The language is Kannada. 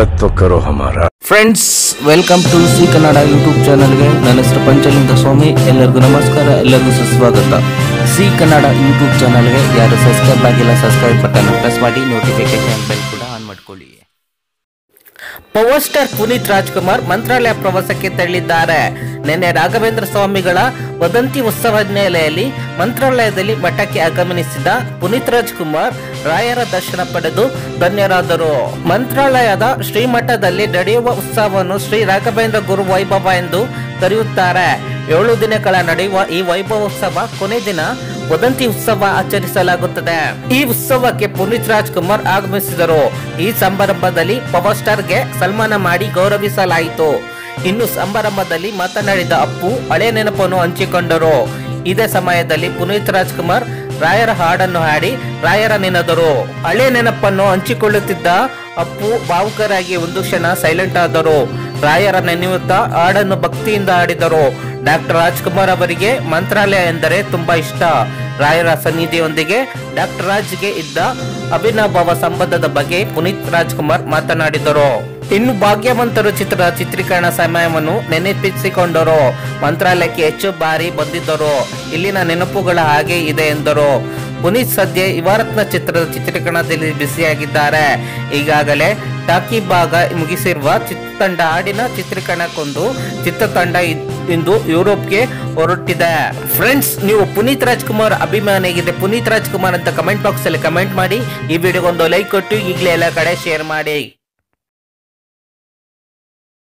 स्वागत तो करो हमारा friends welcome to C Kannada YouTube ಚಾನಲ್ಗೆ ನನ್ನ ಹೆಸರು ಪಂಚಲಿಂಗ ಸ್ವಾಮಿ ಎಲ್ಲರಿಗೂ ನಮಸ್ಕಾರ ಎಲ್ಲರಿಗೂ ಸುಸ್ವಾಗತ ಸಿ ಕನ್ನಡ ಯೂಟ್ಯೂಬ್ ಚಾನಲ್ಗೆ ಯಾರು ಸಬ್ಸ್ಕ್ರೈಬ್ ಆಗಿಲ್ಲ ಸಬ್ಸ್ಕ್ರೈಬ್ ಬಟನ್ ಪ್ರೆಸ್ ಮಾಡಿ ನೋಟಿಫಿಕೇಶನ್ ಬೆಲ್ ಕೂಡ ಆನ್ ಮಾಡ್ಕೊಳ್ಳಿ ಪವರ್ ಸ್ಟಾರ್ ಪುನೀತ್ ರಾಜ್ಕುಮಾರ್ ಮಂತ್ರಾಲಯ ಪ್ರವಾಸಕ್ಕೆ ತೆರಳಿದ್ದಾರೆ ನಿನ್ನೆ ರಾಘವೇಂದ್ರ ಸ್ವಾಮಿಗಳ ವದಂತಿ ಉತ್ಸವ ಹಿನ್ನೆಲೆಯಲ್ಲಿ ಮಂತ್ರಾಲಯದಲ್ಲಿ ಮಠಕ್ಕೆ ಆಗಮನಿಸಿದ ಪುನೀತ್ ರಾಜ್ಕುಮಾರ್ ರಾಯರ ದರ್ಶನ ಪಡೆದು ಧನ್ಯರಾದರು ಮಂತ್ರಾಲಯದ ಶ್ರೀಮಠದಲ್ಲಿ ನಡೆಯುವ ಉತ್ಸವವನ್ನು ಶ್ರೀ ರಾಘವೇಂದ್ರ ಗುರು ವೈಭವ ಎಂದು ಕರೆಯುತ್ತಾರೆ ಏಳು ದಿನಗಳ ನಡೆಯುವ ಈ ವೈಭವೋತ್ಸವ ಕೊನೆ ದಿನ ವದಂತಿ ಉತ್ಸವ ಆಚರಿಸಲಾಗುತ್ತದೆ ಈ ಉತ್ಸವಕ್ಕೆ ಪುನೀತ್ ರಾಜ್ಕುಮಾರ್ ಆಗಮಿಸಿದರು ಈ ಸಮಾರಂಭದಲ್ಲಿ ಪವರ್ ಸ್ಟಾರ್ಗೆ ಸನ್ಮಾನ ಮಾಡಿ ಗೌರವಿಸಲಾಯಿತು ಇನ್ನು ಸಮಾರಂಭದಲ್ಲಿ ಮಾತನಾಡಿದ ಅಪ್ಪು ಹಳೆ ನೆನಪನ್ನು ಹಂಚಿಕೊಂಡರು ಇದೇ ಸಮಯದಲ್ಲಿ ಪುನೀತ್ ರಾಜ್ಕುಮಾರ್ ರಾಯರ ಹಾಡನ್ನು ಹಾಡಿ ರಾಯರ ನೆನೆದರು ಹಳೆ ನೆನಪನ್ನು ಹಂಚಿಕೊಳ್ಳುತ್ತಿದ್ದ ಅಪ್ಪು ಭಾವುಕರಾಗಿ ಒಂದು ಕ್ಷಣ ಸೈಲೆಂಟ್ ಆದರು ರಾಯರ ನೆನೆಯುತ್ತಾ ಹಾಡನ್ನು ಭಕ್ತಿಯಿಂದ ಹಾಡಿದರು ಡಾಕ್ಟರ್ ರಾಜ್ಕುಮಾರ್ ಅವರಿಗೆ ಮಂತ್ರಾಲಯ ಎಂದರೆ ತುಂಬಾ ಇಷ್ಟ ರಾಯರ ಸನ್ನಿಧಿಯೊಂದಿಗೆ ಡಾಕ್ಟರ್ ರಾಜ್ಗೆ ಇದ್ದ ಅವಿನಾಭಾವ ಸಂಬಂಧದ ಬಗ್ಗೆ ಪುನೀತ್ ರಾಜ್ಕುಮಾರ್ ಮಾತನಾಡಿದರು ಇನ್ನು ಭಾಗ್ಯವಂತರು ಚಿತ್ರದ ಚಿತ್ರೀಕರಣ ಸಮಯವನ್ನು ನೆನಪಿಸಿಕೊಂಡರು ಮಂತ್ರಾಲಯಕ್ಕೆ ಹೆಚ್ಚು ಬಾರಿ ಬಂದಿದ್ದರು ಇಲ್ಲಿನ ನೆನಪುಗಳ ಹಾಗೆ ಇದೆ ಎಂದರು ಪುನೀತ್ ಸದ್ಯ ಯುವರತ್ನ ಚಿತ್ರದ ಚಿತ್ರೀಕರಣದಲ್ಲಿ ಬ್ಯುಸಿಯಾಗಿದ್ದಾರೆ ಈಗಾಗಲೇ ಟಾಕಿ ಭಾಗ ಮುಗಿಸಿರುವ ಚಿತ್ರತಂಡ ಹಾಡಿನ ಚಿತ್ರೀಕರಣಕ್ಕೊಂದು ಚಿತ್ರತಂಡ ಇದ್- ಇಂದು ಯುರೋಪ್ಗೆ ಹೊರಟಿದೆ ಫ್ರೆಂಡ್ಸ್ ನೀವು ಪುನೀತ್ ರಾಜ್ಕುಮಾರ್ ಅಭಿಮಾನಿಯಾಗಿದ್ರೆ ಪುನೀತ್ ರಾಜ್ಕುಮಾರ್ ಅಂತ ಕಮೆಂಟ್ ಬಾಕ್ಸ್ ಅಲ್ಲಿ ಕಮೆಂಟ್ ಮಾಡಿ ಈ ವಿಡಿಯೋಗೊಂದು ಲೈಕ್ ಕೊಟ್ಟು ಈಗಲೇ ಎಲ್ಲ ಕಡೆ ಶೇರ್ ಮಾಡಿ